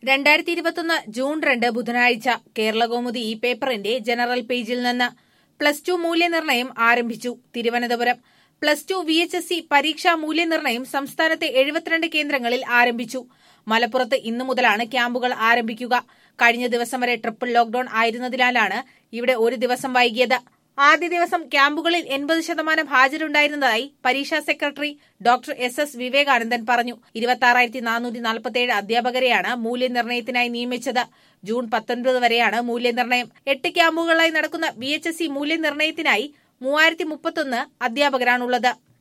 രണ്ടായിരത്തി ഇരുപത്തൊന്ന് ജൂൺ രണ്ട് ബുധനാഴ്ച കേരളകൗമുദി ഈ പേപ്പറിന്റെ ജനറൽ പേജിൽ നിന്ന് പ്ലസ് ടു മൂല്യനിർണ്ണയം ആരംഭിച്ചു Thiruvananthapuram plus two V H S C പരീക്ഷാ മൂല്യനിർണ്ണയം സംസ്ഥാനത്തെ എഴുപത്തിരണ്ട് കേന്ദ്രങ്ങളിൽ ആരംഭിച്ചു മലപ്പുറത്ത് ഇന്നു മുതലാണ് ക്യാമ്പുകൾ ആരംഭിക്കുക കഴിഞ്ഞ ദിവസം വരെ ട്രിപ്പിൾ ലോക്ഡൌൺ ആയിരുന്നതിനാലാണ് ഇവിടെ ഒരു ദിവസം വൈകിയത് ആദ്യ ദിവസം ക്യാമ്പുകളിൽ എൺപത് ശതമാനം ഹാജരുണ്ടായിരുന്നതായി പരീക്ഷാ secretary doctor S S Vivekanandan പറഞ്ഞു ഇരുപത്തി ആറായിരത്തി നാനൂറ്റി നാൽപ്പത്തിയേഴ് അധ്യാപകരെയാണ് മൂല്യനിർണ്ണയത്തിനായി നിയമിച്ചത് ജൂൺ പത്തൊൻപത് വരെയാണ് മൂല്യനിർണ്ണയം എട്ട് ക്യാമ്പുകളായി നടക്കുന്ന വി എച്ച് എസ് സി മൂല്യനിർണ്ണയത്തിനായി മൂവായിരത്തി മുപ്പത്തൊന്ന് അധ്യാപകരാണുള്ളത്